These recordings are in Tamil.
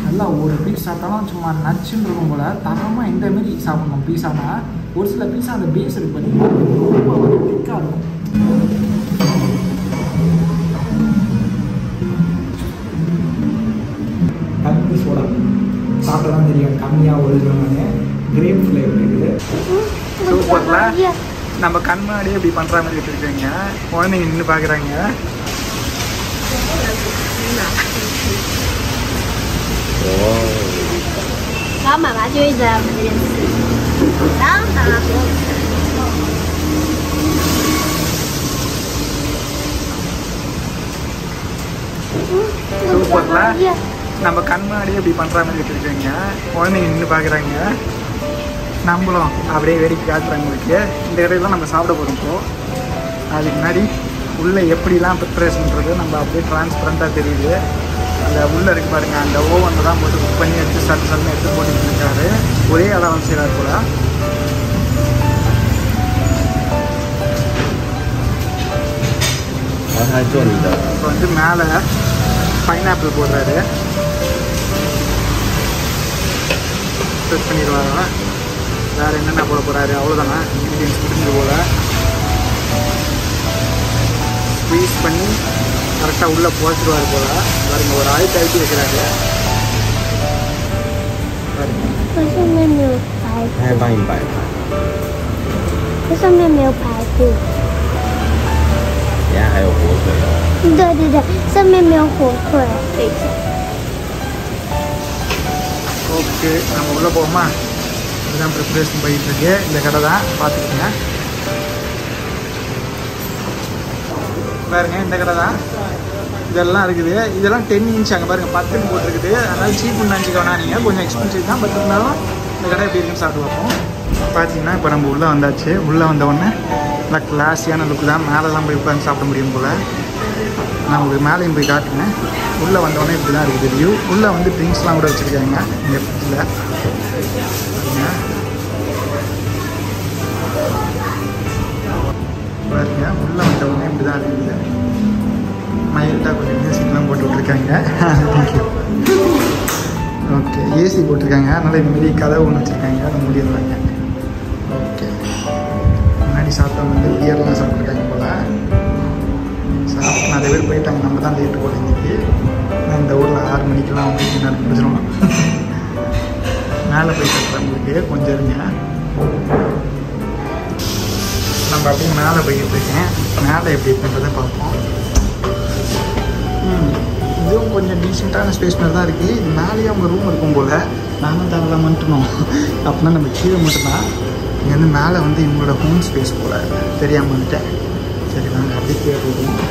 நல்லா ஒரு பீஸ் சாப்பிட்டாலும் சும்மா நச்சுன்னு இருக்கும் போல் தரமாக இந்த மாரி சாப்பிடணும் பீஸானா ஒரு சில பீஸா அந்த பேஸ் இருக்கு பார்த்தீங்கன்னா ரொம்ப வந்து திக்காக இருக்கும் கரும்பு சோடா சாப்பிட்டா தான் தெரியும் கம்மியாக ஒழுகுவாங்க கிரேப் ஃப்ளேவர் இருக்குது சூப்பர்ல நம்ம கண் முன்னாடியே இப்படி பண்ணுற மாதிரி வச்சுருக்கீங்க குழந்தைங்க நின்று பார்க்குறாங்க 然后妈妈就一直在我们这边吃，然后妈妈不用吃。 சூப்பர்ல நம்ம கண் முன்னாடியே இப்படி பண்ணுற மாதிரி வச்சுருக்கீங்க குழந்தைங்க நின்று பார்க்குறாங்க நம்மளும் அப்படியே வேடிக்கை காட்டுறாங்க உங்களுக்கு இந்த கடையில் நம்ம சாப்பிட போகிறோம் இப்போ அதுக்கு முன்னாடி உள்ளே எப்படிலாம் ப்ரிப்பரேஷன் பண்ணுறது நம்ம அப்படியே டிரான்ஸ்பரண்ட்டாக தெரியுது அந்த உள்ளே இருக்கு பாருங்க அந்த ஓவனில் தான் போட்டு குக் பண்ணி எடுத்து சல் சல்னு எடுத்து போட்டுட்டு இருக்காரு ஒரே அளவு செய்கிறார் போல 然后他做你的 இப்போ வந்து மேலே பைனாப்பிள் போடுறாரு செட் பண்ணிடுவாரா வேறு என்னென்ன போட போகிறாரு அவ்வளோதானா இன்க்ரீடியன்ஸ் முடிஞ்சு போல ஸ்queeze பண்ணி கரெக்டாக உள்ளே போச்சுருவார் போல பாருங்க ஒரு ஆயிரத்தி அழுத்தி வைக்கிறாரு பாருங்க 这上面没有排他还帮你摆盘， 这上面没有排骨。 等一下还有火腿哦。 对对对，上面没有火腿。等一下， ஓகே நம்ம உள்ளே போவோமா இதுதான் ப்ரிப்பரேஷன் போயிட்டு இருக்கு இந்த கடை தான் பார்த்துக்கோங்க பாருங்க இந்த கடை தான் இதெல்லாம் இருக்குது இதெல்லாம் டென் இன்ச் அங்கே பாருங்க பத்துன்னு போட்டிருக்குது அதனால சீப்புன்னு நினச்சிக்க வேணாம் நீங்கள் கொஞ்சம் எக்ஸ்பென்சிவ் தான் பட் இருந்தாலும் இந்த கடை எப்படி இருக்குன்னு சாப்பிட்டு பார்ப்போம் பார்த்தீங்கன்னா இப்போ நம்ம உள்ளே வந்தாச்சு உள்ளே வந்த உடனே நல்லா கிளாஸியான லுக் தான் மேலெல்லாம் போய் உட்காந்து சாப்பிட முடியும் போல் நான் உங்களுக்கு மேலேயும் போய் காட்டுறேன் உள்ளே வந்தோடனே இப்படி தான் இருக்குது வியூ உள்ளே வந்து ட்ரிங்க்ஸ்லாம் கூட வச்சுருக்காங்க இந்த ஃப்ரிட்ஜில் பாருங்க பாருங்க உள்ளே வந்தோடனே இப்படி தான் இருக்குது மைல்டாக கொஞ்சம் மியூசிக்லாம் போட்டு விட்ருக்காங்க தேங்க்யூ ஓகே ஏசி போட்டிருக்காங்க அதனால் இதுமாரி கதவு ஒன்று வச்சுருக்காங்க அதை முடியறாங்க ஓகே முன்னாடி சாப்பிட்டவங்க வந்து பியர்லாம் சாப்பிட்ருக்காங்க போல் சாப்பிட்டு நிறைய பேர் போயிட்டாங்க நம்ம தான் லேட்டு போல இன்னைக்கு நான் இந்த ஊரில் ஆறு மணிக்கெல்லாம் வந்து டின்னர் முடிச்சிடும் மேலே போய் கட்டுறேன் உங்களுக்கு கொஞ்சம் இருங்க நம்ம அப்படியே மேலே போய்கிட்டு இருக்கேன் மேலே எப்படி இருக்குன்றதை பார்ப்போம் ம், இதுவும் கொஞ்சம் டீசெண்டான ஸ்பேஸ் மாதிரி தான் இருக்குது இது மேலேயே அவங்க ரூம் இருக்கும் போல் நானும் தரலாம் மட்டும் அப்படின்னா நம்ம கீழே மட்டும்தான் இங்கே வந்து மேலே வந்து இவங்களோட ஹோம் ஸ்பேஸ் போல் தெரியாமல் வந்துட்டேன் சரி வாங்க அப்படியே கீழே போடுவோம்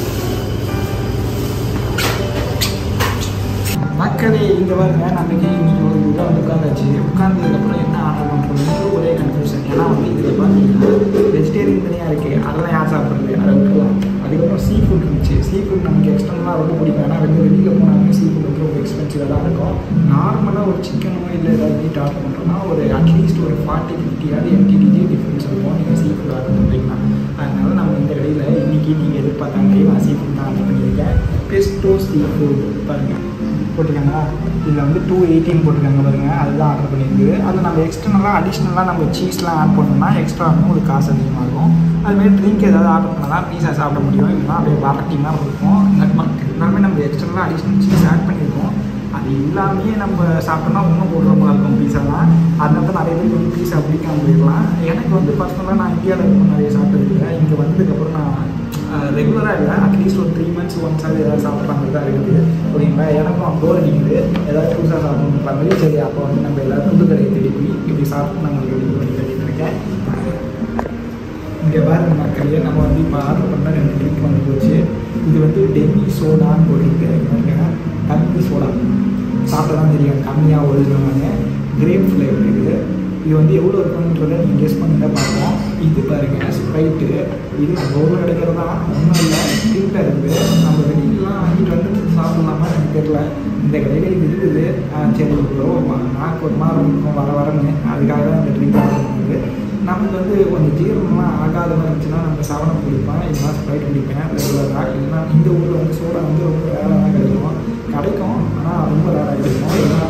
மக்களே இங்கே பாருங்க நமக்கு இன்னைக்கு ஒரு இதாக வந்து உட்காந்தாச்சு உட்காந்ததுக்கப்புறம் என்ன ஆர்டர் பண்ணுறதுன்னு ஒரே கன்ஃபியூஷன் ஏன்னா வந்து இதில் பார்த்தீங்கன்னா வெஜிடேரியன் தனியாக இருக்குது அதெல்லாம் யார் சாப்பிட்றது அதை விட்டுலாம் அதுக்கப்புறம் சீ ஃபுட் இருந்துச்சு சீ ஃபுட் நமக்கு எக்ஸ்டர்னலாக ரொம்ப பிடிக்கும் ஏன்னா வந்து வெளியில் போனாலும் சீ ஃபுட் வந்து ரொம்ப எக்ஸ்பென்சிவாக தான் இருக்கும் நார்மலாக ஒரு சிக்கனோ இல்லை ஏதாவது மீட் ஆர்டர் பண்ணுறோம்னா ஒரு அட்லீஸ்ட் ஒரு ஃபார்ட்டி ஃபிஃப்டியாவது எம்டிடிஜி டிஃப்ரென்ஸ் இருக்கும் நீங்கள் சீ ஃபுட் ஆர்டர் பண்ணுறீங்கன்னா அதனால நம்ம இந்த கடையில் இன்றைக்கி நீங்கள் எதிர்பார்த்தாங்க நான் சீ ஃபுட் தான் ஆர்டர் பண்ணியிருக்கேன் பெஸ்டோ சீ ஃபுட் பாருங்கள் போட்டிருக்காங்களா இதில் வந்து டூ எயிட்டீன் போட்டிருக்காங்க பாருங்க அதுதான் ஆர்டர் பண்ணியிருக்குது அது நம்ம எக்ஸ்டர்னலாக அடிஷ்னலாக நம்ம சீஸ்லாம் ஆட் பண்ணோம்னா எக்ஸ்ட்ரா வந்து உங்களுக்கு காசு அதிகமாகும் அதுமாரி ட்ரிங்க் ஏதாவது ஆர்டர் பண்ணால் தான் பீஸா சாப்பிட முடியும் இல்லைனா அப்படியே வரட்டிங்காக இருக்கும் எல்லாமே நம்ம எக்ஸ்டர்னலாக அடிஷ்னல் சீஸ் ஆட் பண்ணியிருக்கோம் அது எல்லாமே நம்ம சாப்பிட்டோம்னா இன்னும் போடுறோமா இருக்கும் பீஸாலாம் அதனால தான் நிறைய பேருக்கு வந்து பீஸா பிடிக்காம போயிடலாம் எனக்கு வந்து பர்சனலாக நான் இந்தியாவில் இருக்கும் நிறைய சாப்பிட்டது இல்லை இங்கே வந்ததுக்கப்புறம் நான் ரெகுலராக இல்லை அட்லீஸ்ட் ஒரு த்ரீ மந்த்ஸ் ஒன்ஸ் ஆகுது ஏதாவது சாப்பிட்ற மாதிரி தான் இருக்குது ஓகேங்களா எனக்கும் போர் அடிக்குது ஏதாவது புதுசாக சாப்பிடணுன்ற மாதிரி சரி அப்போ வந்து நம்ம எல்லாரும் புது கடையை தேடி போய் இப்படி சாப்பிட்டு நான் உங்களுக்கு ரெடி பண்ணி கட்டிட்டு இருக்கேன் இங்கே பாருங்க மக்களே நம்ம வந்து இப்போ ஆர்டர் பண்ண ரெண்டு ட்ரிங்க் வந்து போச்சு இது வந்து டெமி சோடான்னு போட்டிருக்கு பாருங்க கருப்பு சோடா சாப்பிட்டா தான் தெரியும் கம்மியாக ஒழுகுவாங்க கிரேப் ஃப்ளேவர் இருக்குது இது வந்து எவ்வளோ இருக்குன்றதை நீங்கள் கெஸ் பண்ணுங்க பார்ப்போம் இது பாருங்க ஸ்ப்ரைட்டு இது நம்ம ஊரில் கிடைக்கிறது தான் ஒன்றும் இல்லை ஸ்ட்ரீட்டில் இருக்குது நம்ம வெளியிலாம் வாங்கிட்டு வந்து சாப்பிட்லாமா எனக்கு தெரியல இந்த கடையில் இது இருக்குது ஆ, சரி ப்ரோ நாக்கு ஒரு மாதிரி இருக்கும் வர வரன்னு அதுக்காக தான் இந்த ட்ரிங்க் ஆர்டர் பண்ணுது நமக்கு வந்து கொஞ்சம் ஜீரணம்லாம் ஆகாத மாதிரி இருந்துச்சுன்னா நம்ம சவனம் குடிப்பேன் இல்லைனா ஸ்ப்ரைட் குடிப்பேன் ரெகுலராக இல்லைனா இந்த ஊரில் வந்து சோடா வந்து ரொம்ப ரேராக தான் கிடைக்கும் கிடைக்கும் ஆனால் ரொம்ப ரேராக கிடைக்கும் ஏன்னா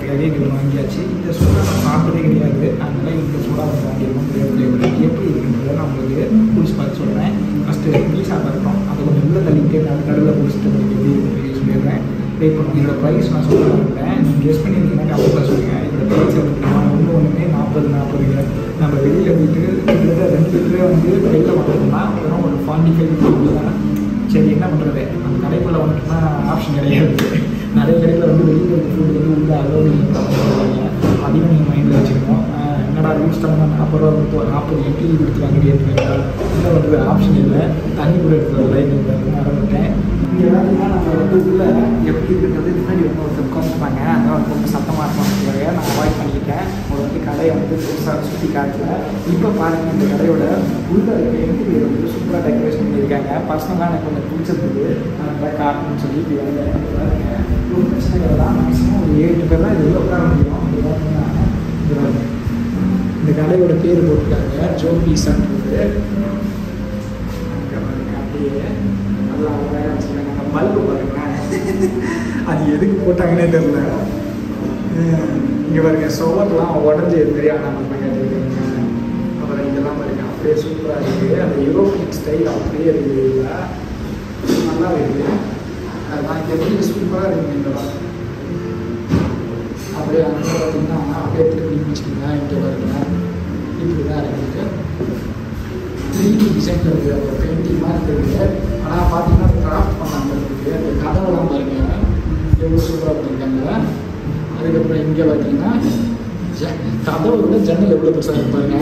அப்படிங்கிறதுக்காக இது வாங்கியாச்சு இந்த சோடா நான் சாப்பிட்டதே கிடையாது அதனால இந்த சோடா வந்து வாங்கியிருக்கோம் ஃப்ளேவர் எப்படி இருக்குன்றத நான் உங்களுக்கு குடிச்சு பார்த்து சொல்கிறேன் ஃபஸ்ட்டு பீஸா இருக்கோம் அதை கொஞ்சம் உள்ள தள்ளிட்டு நான் நடுவில் குடிச்சிட்டு உங்களுக்கு எப்படி இருக்குன்னு சொல்லிடுறேன் வெயிட் பண்ணுவோம் இதோட ப்ரைஸ் நான் சொல்ல மாட்டேன் நீங்கள் கெஸ் பண்ணியிருந்தீங்கன்னா கமெண்ட்டில் சொல்லுங்கள் இதோட ப்ரைஸ் எப்படி ஒன்று ஒன்றுமே நாற்பது நாற்பது நம்ம வெளியில் போயிட்டு கிட்டத்தட்ட ரெண்டு லிட்டரே வந்து வெளியில் வாங்கிட்டோம்னா வெறும் ஒரு ஃபார்ட்டி ஃபைவ் தான் சரி என்ன பண்ணுறது அந்த கடைக்குள்ளே வந்துட்டுனா ஆப்ஷன் கிடையாது நிறைய கடையில் வந்து வெளியில் இருக்க ஃபுட் வந்து உள்ள அளவு சொல்லுவாங்க அதையும் நீங்கள் மைண்டில் வச்சுக்கணும் ஆஹ் என்னடா ரூல்ஸ் தரமா நாற்பது ரூபா கொடுத்து ஒரு நாற்பது எட்டு கொடுத்துருவாங்க கேட்டுருக்காங்க என்ன பண்ணுறது ஆப்ஷன் இல்லை தண்ணி கூட எடுத்து லைன் மறந்துட்டேன் இங்கே வேலைன்னா நம்ம வந்து உள்ள எப்படி இருக்கிறது முன்னாடி வந்து ஒருத்தர் உட்காந்துருப்பாங்க அதனால வந்து ரொம்ப சத்தமாக இருக்கும்ன்றதுக்காக நான் அவாய்ட் பண்ணிக்கிட்டேன் ஒரு வந்து கடையை வந்து பெருசாக சுற்றி காட்டல இப்போ பாருங்கள் இந்த கடையோட உள்ள இருக்க இன்டீரியர் வந்து சூப்பராக டெக்கரேஷன் பண்ணியிருக்காங்க பர்சனலாக எனக்கு கொஞ்சம் பிடிச்சிருந்தது அதனால காட்டணும்னு சொல்லி இப்படி வந்து பாருங்க ஒரு பிரச்சனை கடை தான் மேக்ஸிமம் ஒரு ஏழு பேர் தான் இது உள்ள உட்கார முடியும் அப்படி பார்த்தீங்கன்னா இது பாருங்க. இந்த கடையோட பேர் போட்டிருக்காங்க ஜோ பீஸான்றது அங்க பாருங்க, அப்படியே நல்லா அழகா வச்சிருக்காங்க. அந்த பல்பு பாருங்க அது எதுக்கு போட்டாங்கன்னே தெரியல அஹ் இங்க பாருங்க சுவர்லாம் உடஞ்சி தெரியாம நம்ம கட்டிருக்காங்க அப்புறம் இதெல்லாம் பாருங்க அப்படியே சூப்பராக இருக்குது அந்த யூரோப்பியன் ஸ்டைல் அப்படியே இருக்குது இதுல. நல்லா இருக்குது அதெல்லாம் எப்படி சூப்பராக இருக்குங்க இந்த இடம். அப்படியே அங்கே பார்த்தீங்கன்னா அப்படியே திருப்பி வச்சுக்கோங்க இங்கே பாருங்க இப்படி தான் இருக்குது த்ரீ டி டிசைன் இருக்குது அது பெயிண்டிங் மாதிரி இருக்குது ஆனால் பார்த்தீங்கன்னா கிராஃப்ட் பண்ணாங்க இருக்குது அந்த கதவெல்லாம் பாருங்க எவ்வளோ சூப்பராக பண்ணியிருக்காங்க அதுக்கப்புறம் இங்கே பார்த்தீங்கன்னா ஜ- கதவை விட ஜன்னல் எவ்வளோ பெருசாக இருக்கு பாருங்க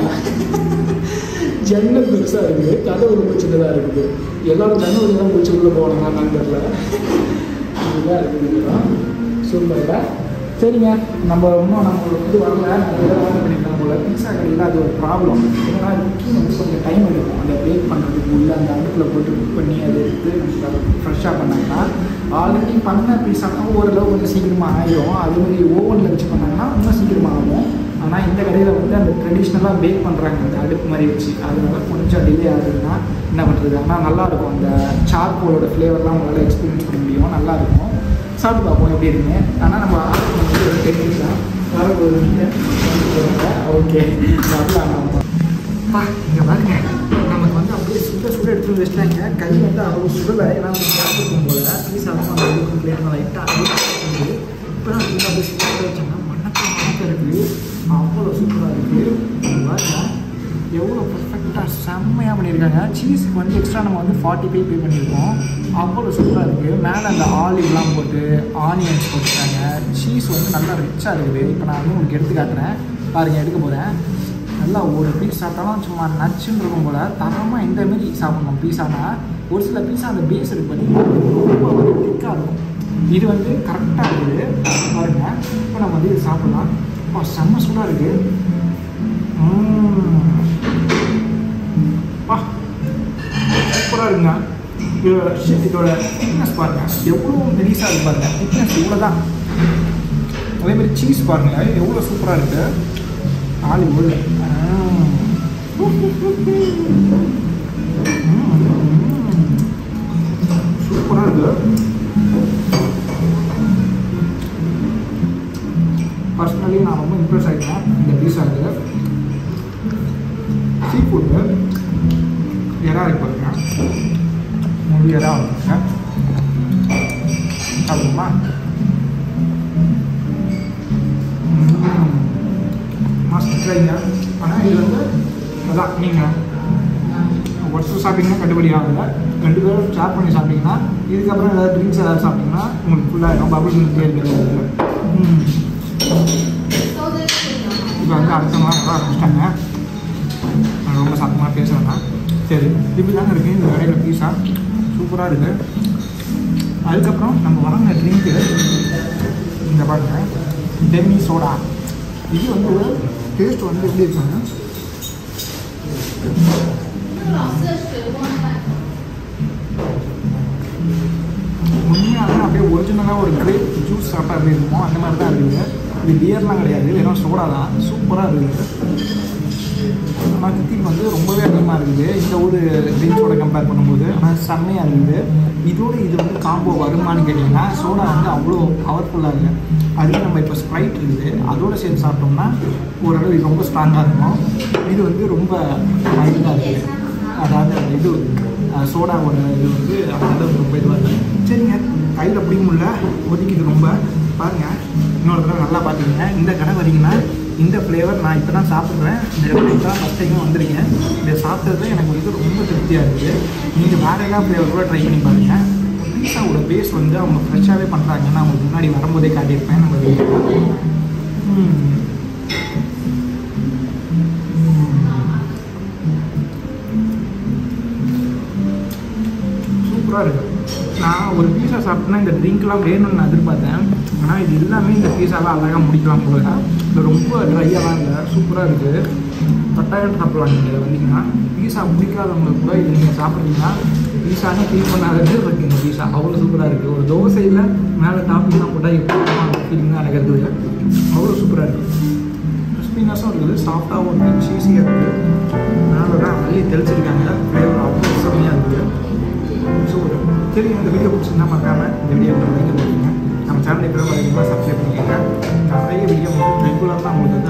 ஜன்னல் பெருசாக இருக்குது கதவு ரொம்ப சின்னதாக இருக்குது எல்லாரும் ஜன்னல் வழியாக முடிச்சு உள்ளே போகணுமா என்னன்னு தெரியல இதுதான் இருக்குது சூப்பர்ல சரிங்க நம்ம இன்னும் நம்ம வந்து வரல நம்ம இதை ஆர்டர் பண்ணிக்கலாம் போல பீஸா கடையில் அது ஒரு ப்ராப்ளம் ஏன்னா குக்கிங் வந்து கொஞ்சம் டைம் எடுக்கும் அந்த பேக் பண்ணுறதுக்கு உள்ள அந்த அடுப்பில் போட்டு குக் பண்ணி அதை எடுத்து நமக்கு ஃப்ரெஷ்ஷாக பண்ணாங்கன்னா ஆல்ரெடி பண்ண பீஸானா ஓரளவு கொஞ்சம் சீக்கிரமாக ஆயிடும் அதே மாதிரி ஓவனில் வச்சு பண்ணாங்கன்னா இன்னும் சீக்கிரமாக ஆகும் ஆனால் இந்த கடையில் வந்து அந்த ட்ரெடிஷ்னலாக பேக் பண்ணுறாங்க அந்த அடுப்பு மாதிரி வச்சு அதனால கொஞ்சம் டிலே ஆகுதுன்னா என்ன பண்ணுறது ஆனால் நல்லாயிருக்கும் அந்த சார்கோலோட ஃப்ளேவர்லாம் உங்களால் எக்ஸ்பீரியன்ஸ் பண்ண முடியும் நல்லாயிருக்கும் சாப்பிட்டு பார்ப்போம் எப்படி இருக்குங்க ஆனால் நம்ம ஆர்டர் பண்ணது ஒரு டென் மினிட்ஸ் தான் வர ஒரு ஓகே சாப்பிடலாம் நம்ம பா இங்கே பாருங்க நமக்கு வந்து அப்படியே சுட சுட எடுத்து வச்சிட்டாங்க கை வந்து அவ்வளோ சுடலை ஏன்னா வந்து சாப்பிட்டுருக்கும் போல பீஸ் ஆகும் அந்த அளவுக்கு பிளேட் லைட்டாக இருக்குது இப்போ தான் வந்து அப்படியே சுட வச்சாங்க மணக்க மணக்க இருக்குது அவ்வளோ சூப்பராக இருக்குது இங்க பாருங்க எவ்வளோ பர்ஃபெக்டாக செம்மையாக பண்ணியிருக்காங்க சீஸுக்கு வந்து எக்ஸ்ட்ரா நம்ம வந்து ஃபார்ட்டி ஃபைவ் பே பண்ணியிருக்கோம் அவ்வளோ சூப்பராக இருக்குது மேலே அந்த ஆலிவ்லாம் போட்டு ஆனியன்ஸ் போட்டுருக்காங்க சீஸ் வந்து நல்லா ரிச்சாக இருக்குது இப்போ நான் வந்து உங்களுக்கு எடுத்து காட்டுறேன் பாருங்கள் எடுக்க போகிறேன் நல்லா ஒரு பீஸ் சாப்பிட்டாலும் சும்மா நச்சுன்னு இருக்கும் போல் தரமாக இந்த மாரி சாப்பிடணும் பீஸானா ஒரு சில பீஸா அந்த பேஸ் இருக்கு பார்த்தீங்கன்னா ரொம்ப வந்து திக்காக இருக்கும் இது வந்து கரெக்டாக இருக்குது பாருங்க இப்போ நம்ம வந்து இது சாப்பிடலாம் அப்பா, செம்ம சூடாக இருக்குது பா சூப்பராக இருக்குங்க இதோட shit, இதோட திக்னஸ் பாருங்க எவ்வளோ மெலிசாக இருக்கு பாருங்க திக்னஸ் இவ்வளோ தான் அதே மாதிரி சீஸ் பாருங்க எவ்வளோ சூப்பராக இருக்கு ஆளி உள்ள சூப்பராக இருக்கு பர்சனலி நான் ரொம்ப இம்ப்ரெஸ் ஆகிட்டேன் இந்த பீஸாக்கு சீ ஃபுட்டு எறா இருக்கு பாருங்க முழு எறா வந்துருங்க சாப்பிடுமா மஸ்ட் ட்ரைங்க ஆனால் இது வந்து அதான் நீங்கள் ஒருத்தர் சாப்பிட்டீங்கன்னா கட்டுப்படி ஆகல ரெண்டு பேரும் ஷேர் பண்ணி சாப்பிட்டீங்கன்னா இதுக்கப்புறம் ஏதாவது ட்ரிங்க்ஸ் ஏதாவது சாப்பிட்டீங்கன்னா உங்களுக்கு ஃபுல்லாகிடும் பபிள் மில்க்லேயே இருக்கிறது ம் இப்போ வந்து அடுத்த நாள் வர ஆரம்பிச்சிட்டாங்க நான் ரொம்ப சத்தமாக பேசுகிறேன்னா சரி இப்படி தாங்க இருக்குது இந்த கடையில் பீஸா சூப்பராக இருக்குது அதுக்கப்புறம் நம்ம வாங்கின ட்ரிங்க்கு இந்த பாருங்க டெம்மி சோடா இது வந்து டேஸ்ட் வந்து எப்படி இருக்குங்க உண்மையாகவே அப்படியே ஒரிஜினலாக ஒரு கிரேப் ஜூஸ் சாப்பிட்டா எப்படி இருக்குமோ அந்த மாதிரி தான் இருக்குது இது பியர்லாம் கிடையாது வெறும் சோடா தான் சூப்பராக இருக்குது ஆனால் தித்திப்பு வந்து ரொம்பவே அதிகமாக இருக்குது இந்த ஊர் ட்ரிங்க்ஸோட கம்பேர் பண்ணும்போது ஆனால் செம்மையாக இருக்குது இதோட இது வந்து காம்போ வருமானு கேட்டிங்கன்னா சோடா வந்து அவ்வளோ பவர்ஃபுல்லாக இல்லை அதுவே நம்ம இப்போ ஸ்ப்ரைட் இருக்குது அதோட சேர்த்து சாப்பிட்டோம்னா ஓரளவு இது ரொம்ப ஸ்ட்ராங்காக இருக்கும் இது வந்து ரொம்ப மைல்டாக இருக்குது அதாவது அந்த இது அஹ், சோடாவோட இது வந்து அந்த ரொம்ப இதுவாக இருக்குது சரிங்க கையில் பிடிக்க முடியல ஒதுக்கிது ரொம்ப பாருங்கள் இன்னொரு தடவை நல்லா பார்த்தீங்கன்னா இந்த கடை வரீங்கன்னா இந்த ஃப்ளேவர் நான் இப்போ தான் சாப்பிட்றேன் இந்த இடத்துல இப்போ தான் ஃபஸ்ட் டைம் வந்திருக்கேன் இதை சாப்பிட்டது எனக்கு வந்து ரொம்ப திருப்தியாக இருக்குது நீங்கள் வேறு ஏதாவது ஃப்ளேவர் கூட ட்ரை பண்ணி பாருங்கள் பீஸாவோட பேஸ் வந்து அவங்க ஃப்ரெஷ்ஷாகவே பண்ணுறாங்க நான் உங்களுக்கு முன்னாடி வரும்போதே காட்டியிருப்பேன் நம்ம வீடியோவில். ம் சூப்பராக இருக்குது நான் ஒரு பீஸா சாப்பிட்டேன்னா இந்த ட்ரிங்க்லாம் வேணும்னு நான் எதிர்பார்த்தேன் ஆனால் இது எல்லாமே இந்த பீஸாலாம் அழகாக முடிக்கலாம் போல இது ரொம்ப ட்ரையாலாம் இல்லை சூப்பராக இருக்குது கட்டாயம் சாப்பிடலாம் நீங்கள் இதை வந்தீங்கன்னா பீஸா பிடிக்காதவங்களுக்கு கூட இது நீங்கள் சாப்பிட்றீங்கன்னா பீஸான்னு ஃபீல் பண்ணாதது இருக்குது இந்த பீஸா அவ்வளோ சூப்பராக இருக்குது ஒரு தோசையில் மேலே டாப்பிங்லாம் போட்டால் எப்படி இருக்கும் அந்த ஃபீலிங் தான் எனக்கு இருக்குது அவ்வளோ சூப்பராக இருக்குது கிறிஸ்பினஸும் இருக்குது சாஃப்டாகவும் இருக்குது சீஸியாக இருக்குது மேலே தான் அள்ளி தெளிச்சிருக்காங்க ஃப்ளேவர் அவ்வளோ செம்மையாக இருக்குது ஸோ சரி இந்த வீடியோ பிடிச்சிருந்தா மறக்காம இந்த வீடியோ லைக் பண்ணிக்கோங்க நம்ம சேனல் இப்போ அதிகமாக சப்ஸ்கிரைப் பண்ணிக்கோங்க நிறைய வீடியோ ரெகுலராக உங்களுக்கு